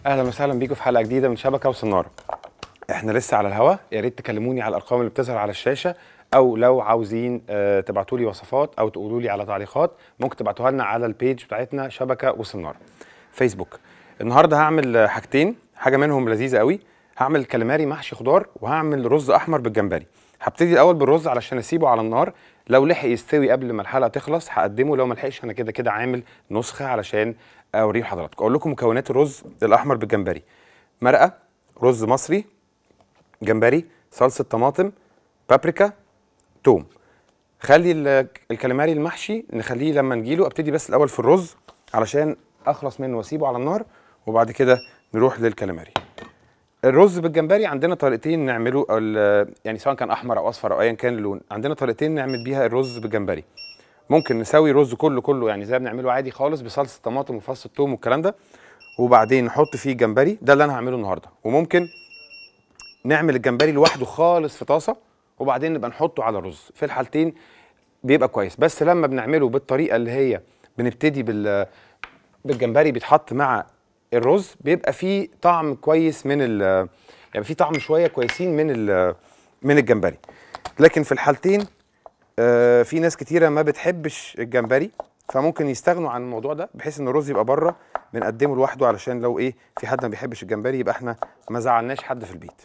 اهلا وسهلا بيكم في حلقه جديده من شبكه وصناره احنا لسه على الهوا يا ريت تكلموني على الارقام اللي بتظهر على الشاشه او لو عاوزين آه، تبعتوا لي وصفات او تقولوا لي على تعليقات ممكن تبعتوها لنا على البيج بتاعتنا شبكه وصناره فيسبوك النهارده هعمل آه، حاجتين حاجه منهم لذيذه قوي هعمل كاليماري محشي خضار وهعمل رز احمر بالجمبري هبتدي الاول بالرز علشان اسيبه على النار لو لحق يستوي قبل ما الحلقه تخلص هقدمه لو ما لحقش انا كده كده عامل نسخه علشان اوريه لحضراتكم اقول لكم مكونات الرز الاحمر بالجمبري مرقه رز مصري جمبري صلصه طماطم بابريكا توم خلي ال- الكاليماري المحشي نخليه لما نجيله ابتدي بس الاول في الرز علشان اخلص منه واسيبه على النار وبعد كده نروح للكاليماري الرز بالجمبري عندنا طريقتين نعمله ال- يعني سواء كان احمر او اصفر او ايا كان اللون عندنا طريقتين نعمل بيها الرز بالجمبري ممكن نسوي رز كله كله يعني زي ما بنعمله عادي خالص بصلصه طماطم وفص الثوم والكلام ده وبعدين نحط فيه جمبري ده اللي انا هعمله النهارده وممكن نعمل الجمبري لوحده خالص في طاسه وبعدين نبقى نحطه على الرز في الحالتين بيبقى كويس بس لما بنعمله بالطريقه اللي هي بنبتدي بال بالجمبري بيتحط مع الرز بيبقى فيه طعم كويس من ال يعني فيه طعم شويه كويسين من ال من الجمبري لكن في الحالتين آه، في ناس كتيره ما بتحبش الجمبري فممكن يستغنوا عن الموضوع ده بحيث ان الرز يبقى بره بنقدمه لوحده علشان لو ايه في حد ما بيحبش الجمبري يبقى احنا ما زعلناش حد في البيت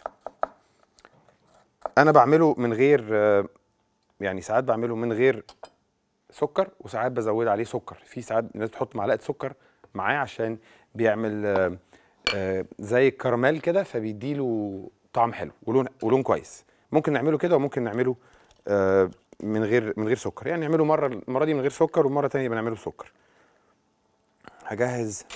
انا بعمله من غير آه، يعني ساعات بعمله من غير سكر وساعات بزود عليه سكر في ساعات الناس بتحط معلقه سكر معاه عشان بيعمل آه، آه، زي الكراميل كده فبيديله طعم حلو ولون ولون كويس ممكن نعمله كده وممكن نعمله آه، من غير من غير سكر يعني نعمله مره المره دي من غير سكر ومره تانية بنعمله بسكر هجهز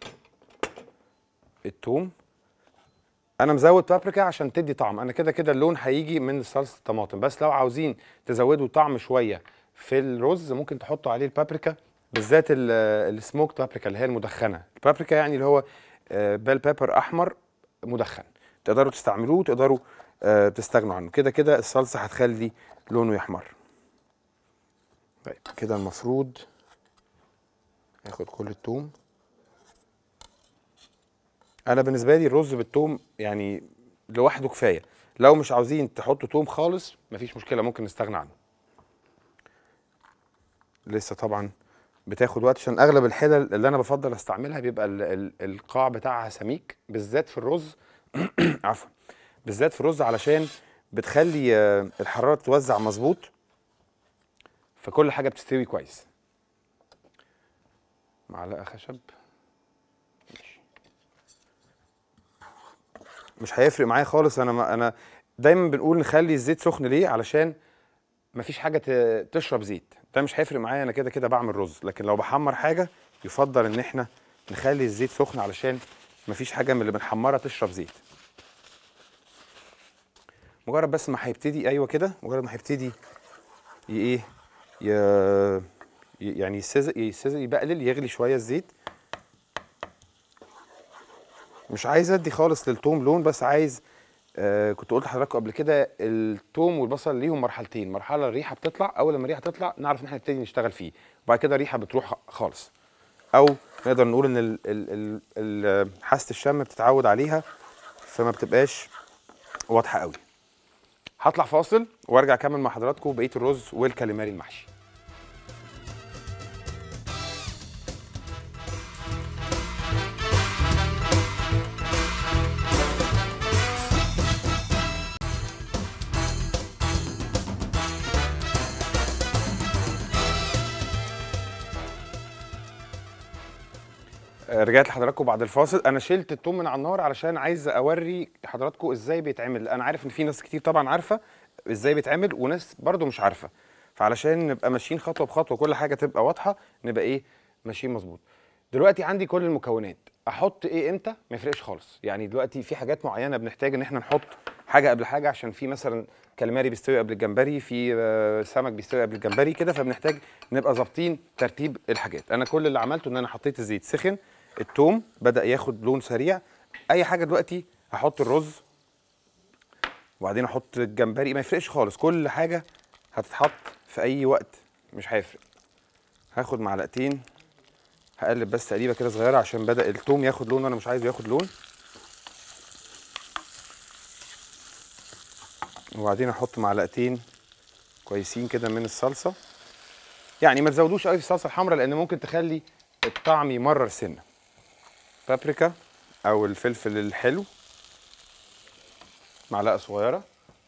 الثوم انا مزود بابريكا عشان تدي طعم انا كده كده اللون هيجي من صلصه الطماطم بس لو عاوزين تزودوا طعم شويه في الرز ممكن تحطوا عليه البابريكا بالذات السموك بابريكا اللي هي المدخنه البابريكا يعني اللي هو آه، بيل بيبر احمر مدخن تقدروا تستعملوه وتقدروا آه، تستغنوا عنه كده كده الصلصه هتخلي لونه يحمر طيب كده المفروض اخد كل التوم انا بالنسبه لي الرز بالثوم يعني لوحده كفايه لو مش عاوزين تحطوا توم خالص مفيش مشكله ممكن نستغنى عنه لسه طبعا بتاخد وقت عشان اغلب الحلل اللي انا بفضل استعملها بيبقى ال ال القاع بتاعها سميك بالذات في الرز عفوا بالذات في الرز علشان بتخلي آه، الحراره تتوزع مظبوط فكل حاجه بتستوي كويس معلقه خشب مش هيفرق معايا خالص انا ما انا دايما بنقول نخلي الزيت سخن ليه علشان مفيش حاجه ت- تشرب زيت ده مش هيفرق معايا انا كده كده بعمل رز لكن لو بحمر حاجه يفضل ان احنا نخلي الزيت سخن علشان مفيش حاجه من اللي بنحمرها تشرب زيت مجرد بس ما هيبتدي ايوه كده مجرد ما هيبتدي ي- ايه ي- ي- يعني يسزق يسزق يبقلل يغلي شويه الزيت مش عايز ادي خالص للتوم لون بس عايز آه كنت قلت لحضراتكم قبل كده التوم والبصل ليهم مرحلتين مرحله الريحه بتطلع اول لما الريحه تطلع نعرف ان احنا نبتدي نشتغل فيه وبعد كده الريحه بتروح خالص او نقدر نقول ان ال- ال- ال- ال- حاسه الشم بتتعود عليها فما بتبقاش واضحه قوي هطلع فاصل وارجع اكمل مع حضراتكم بقيه الرز والكاليماري المحشي رجعت لحضراتكم بعد الفاصل انا شلت التوم من على النار علشان عايز اوري حضراتكم ازاي بيتعمل انا عارف ان في ناس كتير طبعا عارفه ازاي بيتعمل وناس برضو مش عارفه فعلشان نبقى ماشيين خطوه بخطوه كل حاجه تبقى واضحه نبقى ايه ماشيين مظبوط دلوقتي عندي كل المكونات احط ايه امتى ما يفرقش خالص يعني دلوقتي في حاجات معينه بنحتاج ان احنا نحط حاجه قبل حاجه عشان في مثلا كاليماري بيستوي قبل الجمبري في آه، سمك بيستوي قبل الجمبري كده فبنحتاج نبقى ظابطين ترتيب الحاجات انا كل اللي عملته ان انا حطيت الزيت سخن التوم بدا ياخد لون سريع اي حاجه دلوقتي هحط الرز وبعدين احط الجمبري ما يفرقش خالص كل حاجه هتتحط في اي وقت مش هيفرق هاخد معلقتين هقلب بس تقليبه كده صغيره عشان بدا التوم ياخد لون وانا مش عايزه ياخد لون وبعدين احط معلقتين كويسين كده من الصلصه يعني ما تزودوش قوي في الصلصه الحمراء لان ممكن تخلي الطعم يمرر سنه بابريكا او الفلفل الحلو معلقه صغيره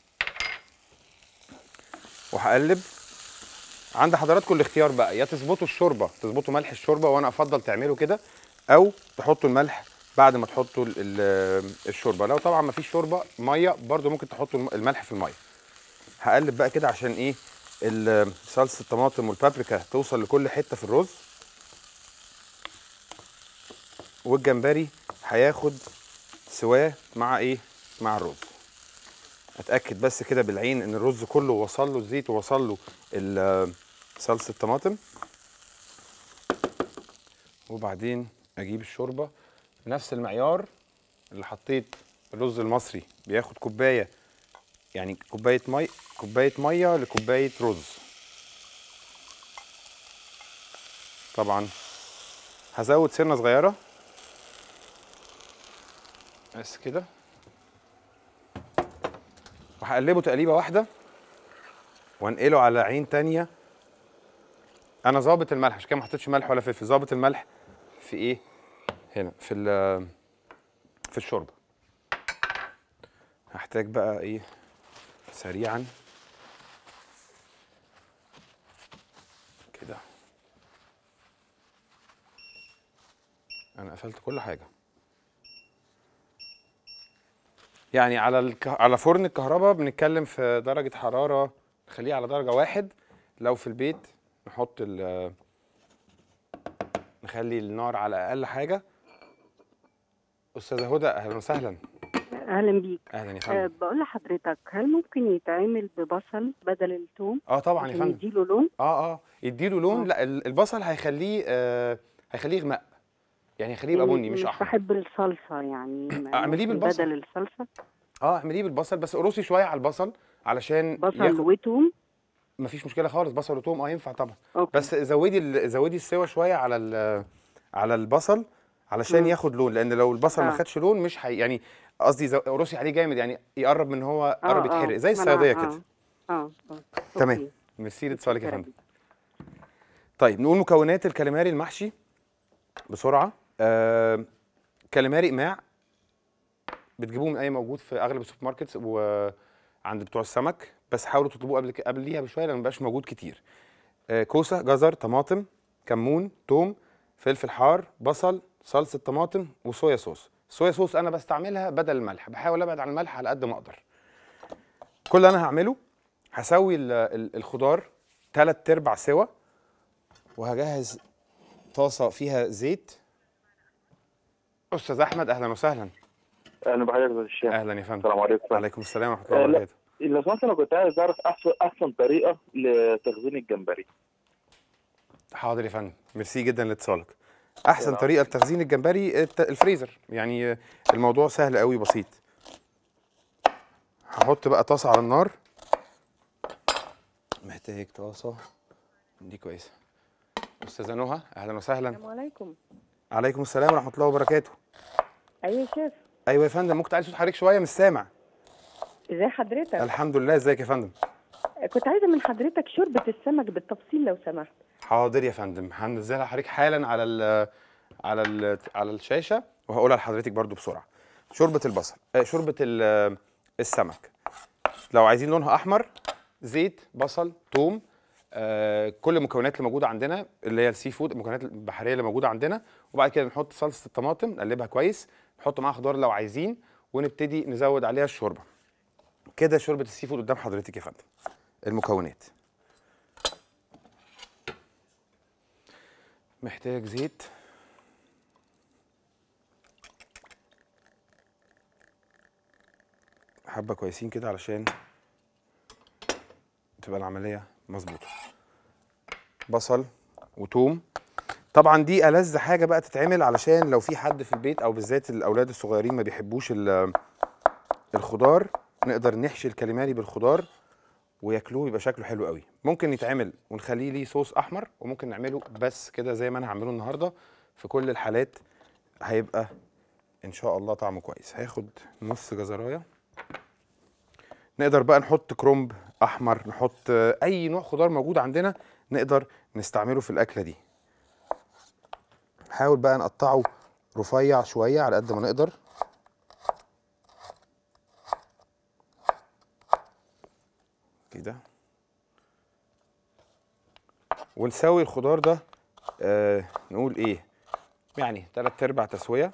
وهقلب عند حضراتكم الاختيار بقى يا تظبطوا الشوربه تظبطوا ملح الشوربه وانا افضل تعملوا كده او تحطوا الملح بعد ما تحطوا ال- ال- الشوربه لو طبعا ما فيش شوربه ميه برضو ممكن تحطوا الم- الملح في الميه هقلب بقى كده عشان ايه ال- صلصه الطماطم والبابريكا توصل لكل حته في الرز والجمبري هياخد سواه مع ايه مع الرز اتاكد بس كده بالعين ان الرز كله وصل له الزيت ووصل له ال- صلصه الطماطم وبعدين اجيب الشوربه بنفس المعيار اللي حطيت الرز المصري بياخد كوبايه يعني كوبايه مي كوبايه ميه لكوبايه رز طبعا هزود سنه صغيره بس كده وهقلبه تقليبه واحده وانقله على عين تانية انا ظابط الملح عشان كده ما حطيتش ملح ولا فلفل ظابط الملح في ايه هنا في ال- في الشوربه هحتاج بقى ايه سريعا كده انا قفلت كل حاجه يعني على الك... على فرن الكهرباء بنتكلم في درجه حراره نخليه على درجه واحد لو في البيت نحط ال نخلي النار على اقل حاجه استاذه هدى اهلا وسهلا اهلا بيك اهلا يا أه فندم بقول لحضرتك هل ممكن يتعمل ببصل بدل الثوم اه طبعا يا عشان فندم يديله لون اه اه يديله لون آه. لا ال- البصل هيخليه آه هيخليه يغمق يعني هيخليه يبقى بني مش مش احمر بحب الصلصه يعني اعمليه ممكن بالبصل. بدل الصلصه اه اعمليه بالبصل بس قرصي شويه على البصل علشان بصل ياخد وتوم مفيش مشكله خالص بصل وتوم اه ينفع طبعا أوكي. بس زودي ال- زودي السوا شويه على ال- على البصل علشان مم. ياخد لون لان لو البصل ما آه. خدش لون مش حي يعني قصدي زو- قرصي عليه جامد يعني يقرب من هو آه، قرب آه. يتحرق زي ما أنا- الصياديه آه. كده اه اه تمام. أوكي. ميرسي لاتصالك يا شكراً. فندم طيب نقول مكونات الكاليماري المحشي بسرعه آه كاليماري اقماع بتجيبوه من اي موجود في اغلب السوبر ماركتس وعند بتوع السمك بس حاولوا تطلبوه قبل ك- قبليها بشويه لان مبقاش موجود كتير آه كوسه جزر طماطم كمون توم فلفل حار بصل صلصه طماطم وصويا صوص الصويا صوص انا بستعملها بدل الملح بحاول ابعد عن الملح على قد ما اقدر كل اللي انا هعمله هسوي ال- ال- الخضار تلات ارباع سوا وهجهز طاسه فيها زيت استاذ احمد اهلا وسهلا اهلا بحضرتك يا استاذ الشام اهلا يا فندم السلام عليكم وعليكم السلام ورحمه الله آه، لا. وبركاته لو سمحت انا كنت عايز اعرف احسن احسن طريقه لتخزين الجمبري حاضر يا فندم ميرسي جدا لاتصالك احسن العفو. طريقه لتخزين الجمبري الت- الفريزر يعني آه، الموضوع سهل قوي بسيط هحط بقى طاسه على النار محتاج طاسه دي كويسه استاذه نهى اهلا وسهلا السلام عليكم عليكم السلام ورحمه الله وبركاته ايوه يا شيف ايوه يا فندم ممكن تعالي صوت حضرتك شويه مش سامع ازي حضرتك الحمد لله ازيك يا فندم كنت عايزه من حضرتك شوربه السمك بالتفصيل لو سمحت حاضر يا فندم هنزلها حضرتك حالا على ال على ال على الشاشه وهقولها لحضرتك برضو بسرعه شوربه البصل آه شوربه ال- السمك لو عايزين لونها احمر زيت بصل توم آه كل المكونات اللي موجوده عندنا اللي هي السي فود المكونات البحريه اللي موجوده عندنا وبعد كده نحط صلصه الطماطم نقلبها كويس نحط معاها خضار لو عايزين ونبتدي نزود عليها الشوربه كده شوربه السي فود قدام حضرتك يا فندم المكونات محتاج زيت حبة كويسين كده علشان تبقى العملية مظبوطة بصل وتوم طبعا دي ألذ حاجة بقى تتعمل علشان لو في حد في البيت أو بالذات الأولاد الصغيرين ما بيحبوش ال- الخضار نقدر نحشي الكاليماري بالخضار وياكلوه يبقى شكله حلو قوي ممكن يتعمل ونخليه ليه صوص احمر وممكن نعمله بس كده زي ما انا هعمله النهارده في كل الحالات هيبقى ان شاء الله طعمه كويس هاخد نص جزرايه نقدر بقى نحط كرومب احمر نحط آه، اي نوع خضار موجود عندنا نقدر نستعمله في الاكله دي نحاول بقى نقطعه رفيع شويه على قد ما نقدر كده ونسوي الخضار ده آه نقول ايه يعني تلات ارباع تسويه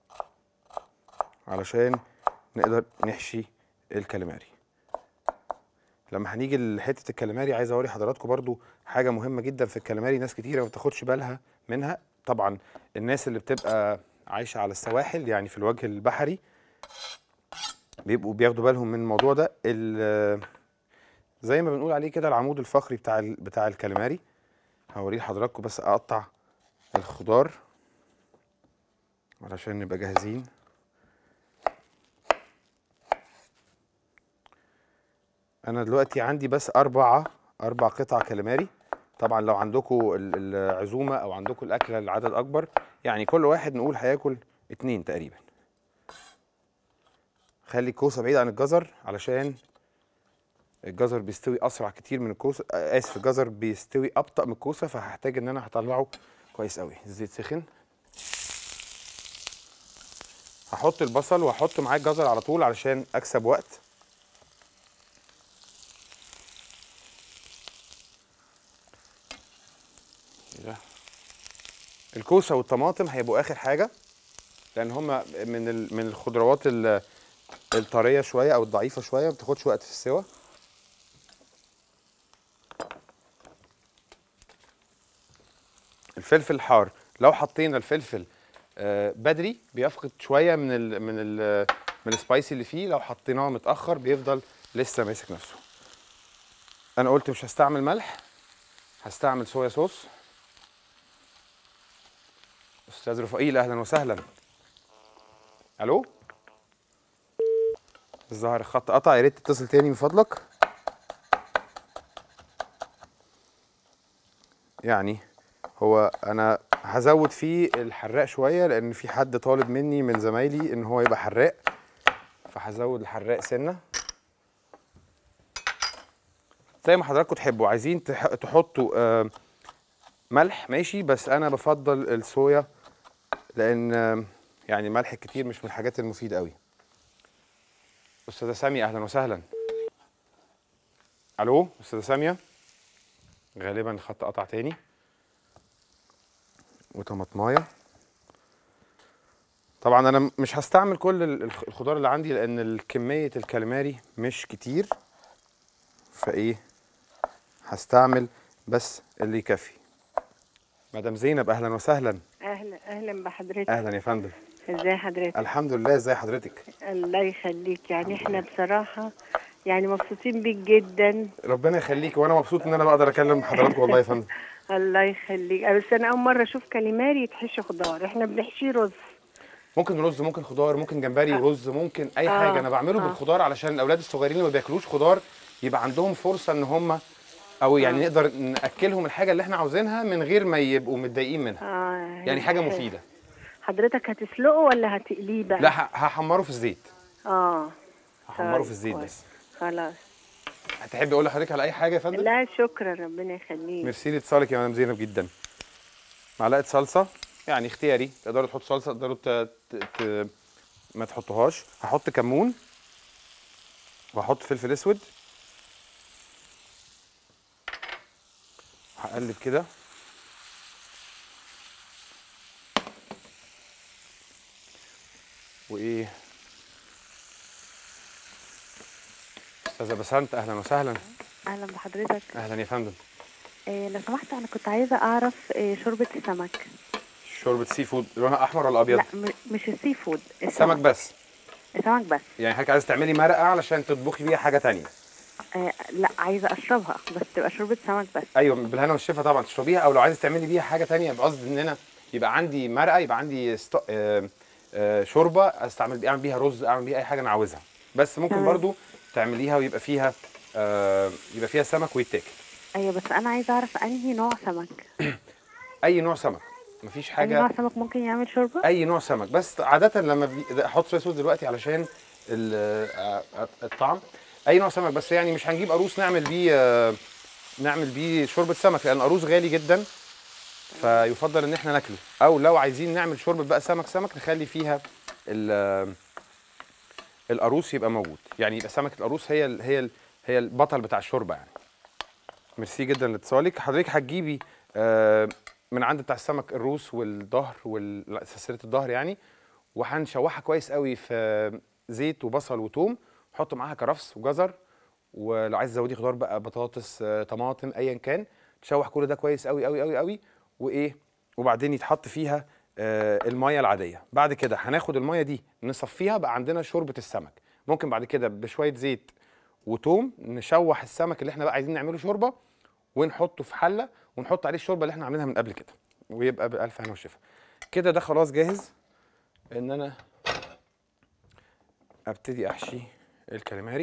علشان نقدر نحشي الكاليماري لما هنيجي لحته الكاليماري عايز اوري حضراتكم برضو حاجه مهمه جدا في الكاليماري ناس كتيره ما بتاخدش بالها منها طبعا الناس اللي بتبقى عايشه على السواحل يعني في الوجه البحري بيبقوا بياخدوا بالهم من الموضوع ده ال- زي ما بنقول عليه كده العمود الفقري بتاع ال- بتاع الكاليماري هوريه لحضراتكم بس اقطع الخضار علشان نبقى جاهزين انا دلوقتي عندي بس اربعة اربع قطع كاليماري طبعا لو عندكم ال- العزومه او عندكم الاكله العدد اكبر يعني كل واحد نقول هياكل اتنين تقريبا خلي الكوسه بعيد عن الجزر علشان الجزر بيستوي اسرع كتير من الكوسه آه، اسف الجزر بيستوي ابطا من الكوسه فهحتاج ان انا هطلعه كويس قوي الزيت سخن هحط البصل وهحط معاه الجزر على طول علشان اكسب وقت كده الكوسه والطماطم هيبقوا اخر حاجه لان هما من ال- من الخضروات ال- الطريه شويه او الضعيفه شويه ما بتاخدش وقت في السوا الفلفل الحار لو حطينا الفلفل آه، بدري بيفقد شويه من ال من ال من السبايسي اللي فيه لو حطيناه متاخر بيفضل لسه ماسك نفسه انا قلت مش هستعمل ملح هستعمل صويا صوص استاذ رفائيل اهلا وسهلا الو الظاهر الخط قطع يا ريت تتصل تاني من فضلك يعني هو انا هزود فيه الحراق شويه لان في حد طالب مني من زمايلي ان هو يبقى حراق فهزود الحراق سنه زي ما حضراتكم تحبوا عايزين تح- تحطوا آه، ملح ماشي بس انا بفضل الصويا لان آه، يعني الملح الكتير مش من الحاجات المفيده قوي استاذه ساميه اهلا وسهلا الو استاذه ساميه غالبا الخط قطع تاني وطماطمايه طبعا انا مش هستعمل كل ال- الخ- الخضار اللي عندي لان ال- كميه الكاليماري مش كتير فايه هستعمل بس اللي يكفي مدام زينب اهلا وسهلا اهلا اهلا بحضرتك اهلا يا فندم ازي حضرتك الحمد لله ازي حضرتك الله يخليك يعني احنا بصراحه يعني مبسوطين بيك جدا ربنا يخليك وانا مبسوط ان انا بقدر اكلم حضراتكم والله يا فندم الله يخليك بس انا اول مره اشوف كاليماري يتحشي خضار احنا بنحشيه رز ممكن رز ممكن خضار ممكن جمبري ورز ممكن اي آه، حاجه انا بعمله آه. بالخضار علشان الاولاد الصغيرين اللي ما بياكلوش خضار يبقى عندهم فرصه ان هم او يعني نقدر ناكلهم الحاجه اللي احنا عاوزينها من غير ما يبقوا متضايقين منها اه يعني حاجه مفيده حضرتك هتسلقه ولا هتقليه بقى لا ه- هحمره في الزيت اه هحمره طيب، في الزيت كويس. بس خلاص هتحبي اقول لحضرتك على اي حاجه يا فندم لا شكرا ربنا يخليك ميرسي لاتصالك يا مدام زينب جدا معلقه صلصه يعني اختياري تقدروا تحطوا صلصه تقدروا ت... ت... ت... ما تحطوهاش هحط كمون وهحط فلفل اسود هقلب كده وايه استاذه بسنت اهلا وسهلا اهلا بحضرتك اهلا يا فندم إيه لو سمحت انا كنت عايزه اعرف إيه شوربه السمك شوربه سي فود لونها احمر ولا ابيض لا م- مش السي فود سمك بس السمك بس يعني حضرتك عايزه تعملي مرقه علشان تطبخي بيها حاجه تانية آه لا عايزه اشربها بس تبقى شوربه سمك بس ايوه بالهنا والشفا طبعا تشربيها او لو عايزه تعملي بيها حاجه تانية بقصد ان انا يبقى عندي مرقه يبقى عندي است... آه... آه... شوربه استعمل اعمل بيها رز اعمل بيها اي حاجه انا عاوزها بس ممكن تمام. برضو تعمليها ويبقى فيها آه... يبقى فيها سمك ويتاكل ايوه بس انا عايزه اعرف انهي نوع سمك اي نوع سمك مفيش أي حاجه نوع سمك ممكن يعمل شوربه اي نوع سمك بس عاده لما بي... ده احط صويا صوص دلوقتي علشان ال- آه، آه، الطعم اي نوع سمك بس يعني مش هنجيب قاروص نعمل بيه آه، نعمل بيه شوربه سمك لان القاروص غالي جدا فيفضل ان احنا ناكله او لو عايزين نعمل شوربه بقى سمك سمك نخلي فيها ال- آه، القاروص يبقى موجود يعني يبقى سمكه القاروص هي ال هي ال هي البطل بتاع الشوربه يعني ميرسي جدا لاتصالك حضرتك هتجيبي آه، من عند بتاع السمك الروس والظهر وال لا، سلسله الظهر يعني وهنشوحها كويس قوي في زيت وبصل وتوم نحط معاها كرفس وجزر ولو عايز تزودي خضار بقى بطاطس آه، طماطم ايا كان تشوح كل ده كويس قوي قوي قوي قوي وايه وبعدين يتحط فيها آه، الميه العاديه بعد كده هناخد الميه دي نصفيها بقى عندنا شوربه السمك ممكن بعد كده بشويه زيت وتوم نشوح السمك اللي احنا بقى عايزين نعمله شوربه ونحطه في حله ونحط عليه الشوربه اللي احنا عاملينها من قبل كده ويبقى بالف هنا وشفا كده ده خلاص جاهز ان انا ابتدي احشي الكاليماري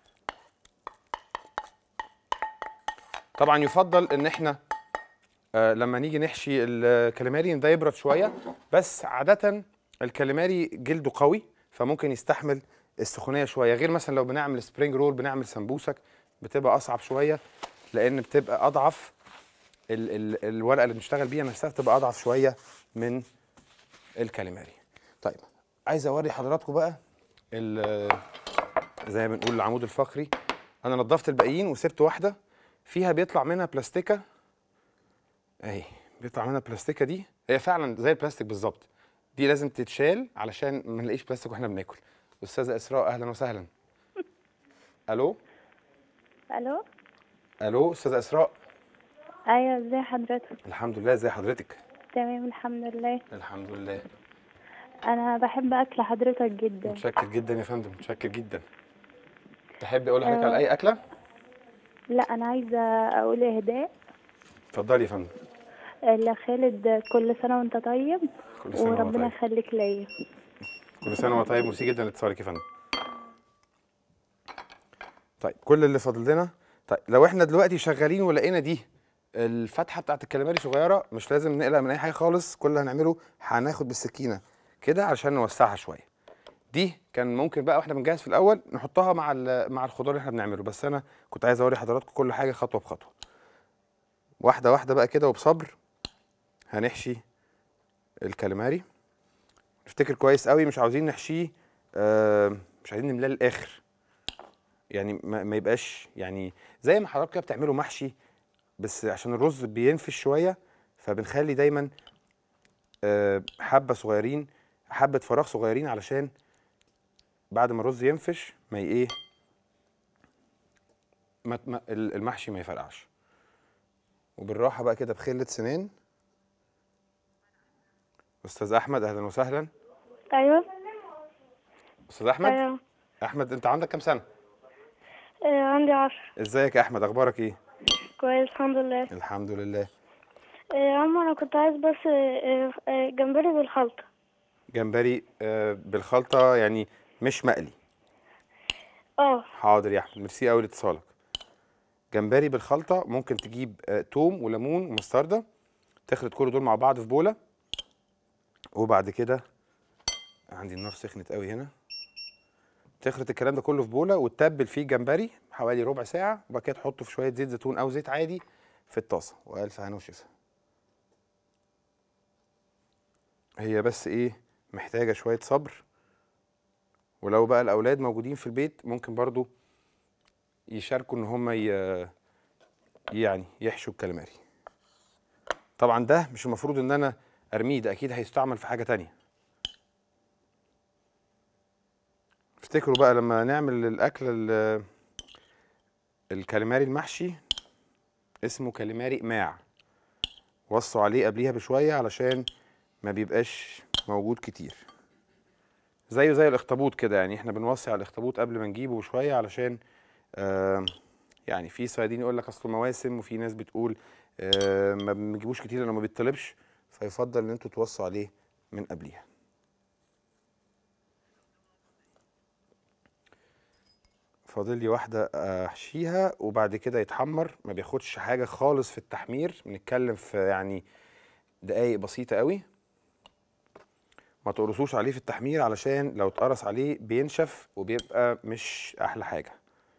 طبعا يفضل ان احنا آه لما نيجي نحشي الكاليماري إن ده يبرد شويه بس عاده الكاليماري جلده قوي فممكن يستحمل السخونيه شويه غير مثلا لو بنعمل سبرينج رول بنعمل سمبوسك بتبقى اصعب شويه لان بتبقى اضعف ال ال الورقه اللي بنشتغل بيها نفسها بتبقى اضعف شويه من الكاليماري طيب عايز اوري حضراتكم بقى ال- زي ما بنقول العمود الفقري انا نظفت الباقيين وسبت واحده فيها بيطلع منها بلاستيكه اهي بيطلع منها بلاستيكه دي هي فعلا زي البلاستيك بالظبط دي لازم تتشال علشان ما نلاقيش بلاستيك واحنا بناكل استاذه اسراء اهلا وسهلا الو الو الو استاذه اسراء ايوه ازي حضرتك الحمد لله ازي حضرتك تمام الحمد لله الحمد لله انا بحب اكل حضرتك جدا متشكر جدا يا فندم متشكر جدا تحبي اقول لحضرتك على اي اكله لا انا عايزه اقول اهداء اتفضلي يا فندم لخالد كل سنه وانت طيب كل سنه وانت وربنا طيب يخليك ليا كل سنه وانت طيب ميرسي جدا لاتصالك يا فندم طيب كل اللي فاضل لنا طيب لو احنا دلوقتي شغالين ولقينا دي الفتحه بتاعت الكاليماري صغيره مش لازم نقلق من اي حاجه خالص كل اللي هنعمله هناخد بالسكينه كده عشان نوسعها شويه دي كان ممكن بقى واحنا بنجهز في الاول نحطها مع ال- مع الخضار اللي احنا بنعمله بس انا كنت عايز اوري حضراتكم كل حاجه خطوه بخطوه واحده واحده بقى كده وبصبر هنحشي الكاليماري نفتكر كويس قوي مش عاوزين نحشيه آه مش عايزين نملاه للاخر يعني ما, ما يبقاش يعني زي ما حضرتك كده بتعملوا محشي بس عشان الرز بينفش شويه فبنخلي دايما آه حبه صغيرين حبه فراغ صغيرين علشان بعد ما الرز ينفش ما ي- ايه ما ما- ال- المحشي ما يفرقعش وبالراحه بقى كده بخله سنان استاذ احمد اهلا وسهلا ايوه استاذ احمد ايوه احمد انت عندك كام سنه آه، عندي عشر ازيك يا احمد اخبارك ايه كويس الحمد لله الحمد لله آه، عم انا كنت عايز بس آه، آه، جمبري بالخلطه جمبري آه، بالخلطه يعني مش مقلي اه حاضر يا احمد ميرسي قوي لاتصالك جمبري بالخلطه ممكن تجيب آه، توم وليمون ومستردة تخلط كل دول مع بعض في بوله وبعد كده عندي النار سخنت قوي هنا تخلط الكلام ده كله في بوله وتتبل فيه جمبري حوالي ربع ساعه وبعد كده تحطه في شويه زيت زيتون او زيت عادي في الطاسه والف هنا وشفا هي بس ايه محتاجه شويه صبر ولو بقى الاولاد موجودين في البيت ممكن برضو يشاركوا ان هم ي... يعني يحشوا الكاليماري طبعا ده مش المفروض ان انا ارميه ده اكيد هيستعمل في حاجه تانية افتكروا بقى لما نعمل الاكل ال- الكاليماري المحشي اسمه كاليماري اقماع وصوا عليه قبليها بشويه علشان ما بيبقاش موجود كتير زيه زي الاخطبوط كده يعني احنا بنوصي على الاخطبوط قبل ما نجيبه بشويه علشان آه يعني في صيادين يقول لك اصله مواسم وفي ناس بتقول آه ما بنجيبوش كتير لانه ما بيطلبش فيفضل ان انتوا توصوا عليه من قبليها فاضل لي واحده احشيها وبعد كده يتحمر ما بياخدش حاجه خالص في التحمير بنتكلم في يعني دقايق بسيطه قوي ما تقرصوش عليه في التحمير علشان لو اتقرص عليه بينشف وبيبقى مش احلى حاجه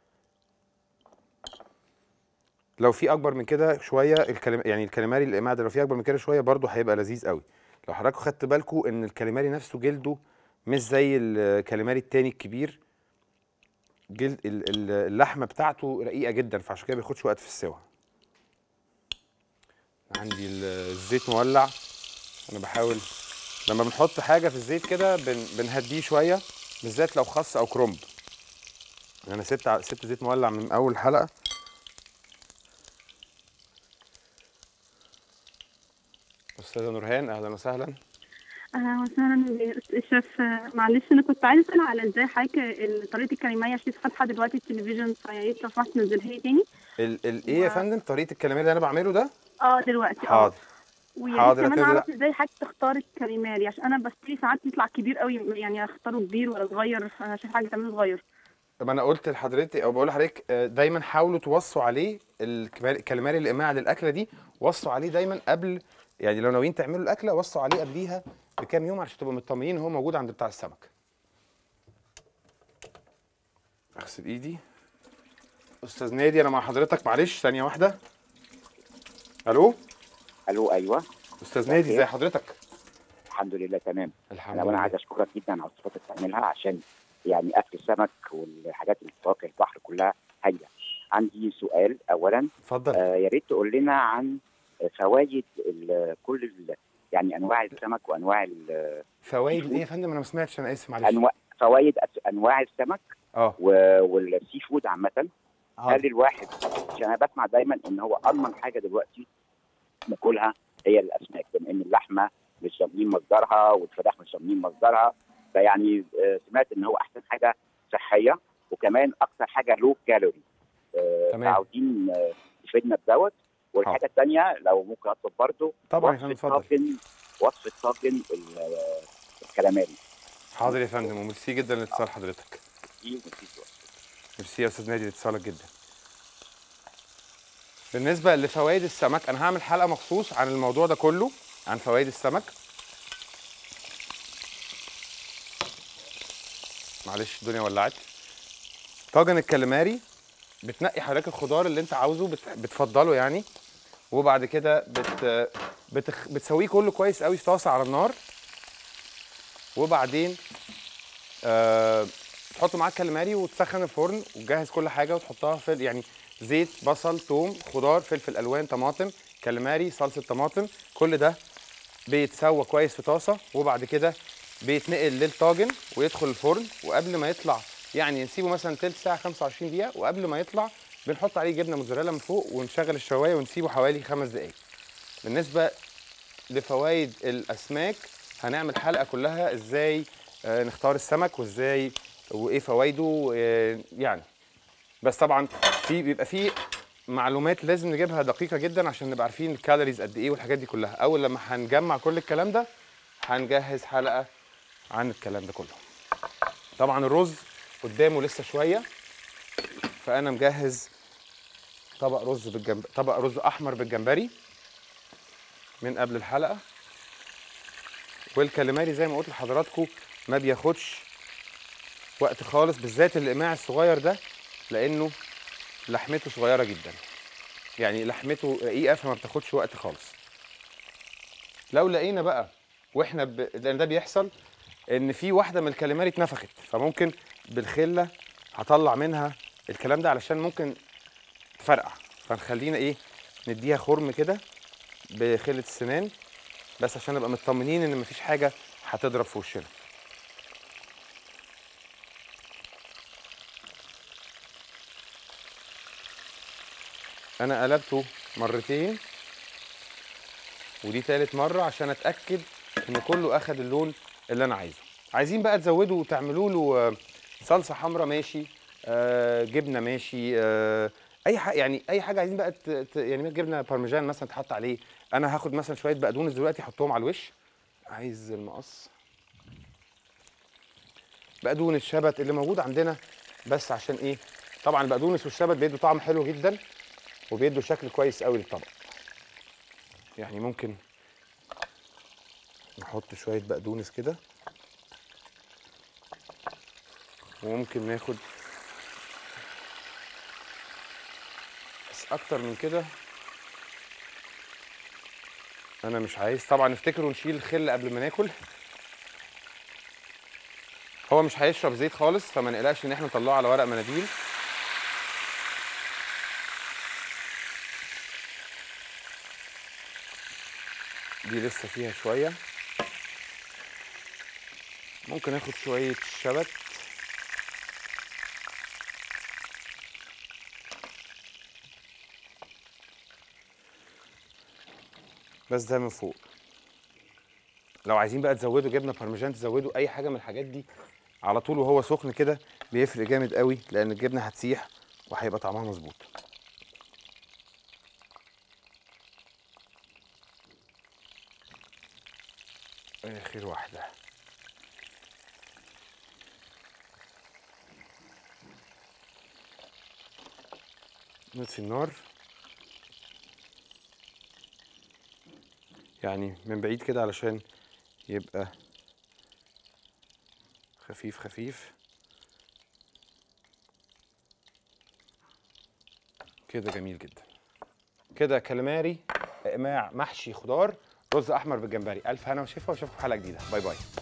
لو في اكبر من كده شويه الكلم يعني الكاليماري الاقماع ده لو في اكبر من كده شويه برضو هيبقى لذيذ قوي لو حضراتكم خدت بالكم ان الكاليماري نفسه جلده مش زي الكاليماري التاني الكبير جلد ال- ال- اللحمه بتاعته رقيقه جدا فعشان كده بياخدش وقت في السوا عندي ال- الزيت مولع انا بحاول لما بنحط حاجه في الزيت كده بن بنهديه شويه بالذات لو خس او كرنب انا سبت ع- سبت زيت مولع من اول حلقه استاذه نورهان اهلا وسهلا اهلا وسهلا شيف معلش انا كنت عايزه اسال على ازاي حضرتك ال- طريقه الكلميه شيف فاتحه دلوقتي التلفزيون فيا ريت لو سمحت تنزلها لي تاني ال ال ايه يا فندم طريقه الكلمات اللي انا بعمله ده اه دلوقتي اه حاضر ويا حاضر، ريت كمان هتنزل- اعرف ازاي حضرتك تختار الكاليماري عشان انا بشتري ساعات يطلع كبير قوي يعني اختاره كبير ولا صغير انا شايف حاجه تعمله صغير ما انا قلت لحضرتك او بقول لحضرتك آه، دايما حاولوا توصوا عليه الكبار- الكاليماري الاقماع للاكله دي وصوا عليه دايما قبل يعني لو ناويين تعملوا الاكله وصوا عليه قبليها بكام يوم عشان تبقوا مطمنين هو موجود عند بتاع السمك اغسل ايدي استاذ نادي انا مع حضرتك معلش ثانيه واحده الو الو ايوه استاذ نادي ازي حضرتك الحمد لله تمام الحمد انا وانا عايز اشكرك جدا على الصفات اللي بتعملها عشان يعني اكل السمك والحاجات اللي فواكه البحر كلها هايله عندي سؤال اولا اتفضل آه يا ريت تقول لنا عن فوائد ال- كل ال- يعني انواع السمك وانواع ال- فوائد ايه يا فندم انا ما سمعتش انا اسف معلش انواع فوائد أس- انواع السمك اه و- والسي فود عامه حاضر. هل الواحد عشان انا بسمع دايما ان هو اضمن حاجه دلوقتي ناكلها هي الاسماك بما ان اللحمه مش ضامنين مصدرها والفراخ مش ضامنين مصدرها فيعني آه، سمعت ان هو احسن حاجه صحيه وكمان اكثر حاجه لو كالوري تمام. عاوزين آه، تفيدنا بدوت والحاجه الثانيه لو ممكن اطلب برضه طبعا يا فندم وصفه اتفضل طاجن وصفه طاجن ال- آه، الكلاماري حاضر يا فندم وميرسي جدا لاتصال حضرتك دي مفيش وقت. ميرسي يا استاذ نادي لاتصالك جدا بالنسبه لفوائد السمك انا هعمل حلقه مخصوص عن الموضوع ده كله عن فوائد السمك معلش الدنيا ولعت طاجن الكاليماري بتنقي حضرتك الخضار اللي انت عاوزه بت... بتفضله يعني وبعد كده بت... بتخ... بتسويه كله كويس قوي في طاسه على النار وبعدين آه... تحط معاه الكاليماري وتسخن الفرن وتجهز كل حاجه وتحطها في يعني زيت بصل ثوم خضار فلفل الوان طماطم كاليماري صلصه طماطم كل ده بيتسوى كويس في طاسه وبعد كده بيتنقل للطاجن ويدخل الفرن وقبل ما يطلع يعني نسيبه مثلا تلت ساعه 25 دقيقه وقبل ما يطلع بنحط عليه جبنه موتزاريلا من فوق ونشغل الشوايه ونسيبه حوالي خمس دقائق بالنسبه لفوائد الاسماك هنعمل حلقه كلها ازاي آه، نختار السمك وازاي وايه فوائده آه، يعني بس طبعا في بيبقى في معلومات لازم نجيبها دقيقه جدا عشان نبقى عارفين الكالوريز قد ايه والحاجات دي كلها اول لما هنجمع كل الكلام ده هنجهز حلقه عن الكلام ده كله طبعا الرز قدامه لسه شويه فانا مجهز طبق رز بالجنب طبق رز احمر بالجمبري من قبل الحلقه والكاليماري زي ما قلت لحضراتكم ما بياخدش وقت خالص بالذات الاقماع الصغير ده لانه لحمته صغيره جدا يعني لحمته رقيقه فما بتاخدش وقت خالص لو لقينا بقى واحنا ب... لان ده بيحصل ان في واحده من الكاليماري اتنفخت فممكن بالخله هطلع منها الكلام ده علشان ممكن تفرقع فنخلينا ايه نديها خرم كده بخله السنان بس عشان نبقى مطمنين ان مفيش حاجه هتضرب في وشنا انا قلبته مرتين ودي تالت مرة عشان اتأكد ان كله اخد اللون اللي انا عايزه عايزين بقى تزودوا وتعملوا له آه، صلصة حمراء ماشي آه، جبنة ماشي آه، اي حاجة يعني اي حاجة عايزين بقى ت- ت- يعني جبنة بارميجان مثلا تحط عليه انا هاخد مثلا شوية بقدونس دلوقتي احطهم على الوش عايز المقص بقدونس شبت اللي موجود عندنا بس عشان ايه طبعا البقدونس والشبت بيدوا طعم حلو جدا وبيدوا شكل كويس قوي للطبق يعني ممكن نحط شويه بقدونس كده وممكن ناخد بس اكتر من كده انا مش عايز طبعا افتكروا نشيل الخل قبل ما ناكل هو مش هيشرب زيت خالص فما نقلقش ان احنا نطلعه على ورق مناديل دي لسه فيها شويه ممكن اخد شويه شبت بس ده من فوق لو عايزين بقى تزودوا جبنه بارميجان تزودوا اي حاجه من الحاجات دي على طول وهو سخن كده بيفرق جامد قوي لان الجبنه هتسيح وهيبقى طعمها مظبوط اخر واحده نطفي النار يعني من بعيد كده علشان يبقى خفيف خفيف كده جميل جدا كده كاليماري اقماع محشي خضار رز احمر بالجمبري الف هنا وشفا واشوفكم في حلقه جديده باي باي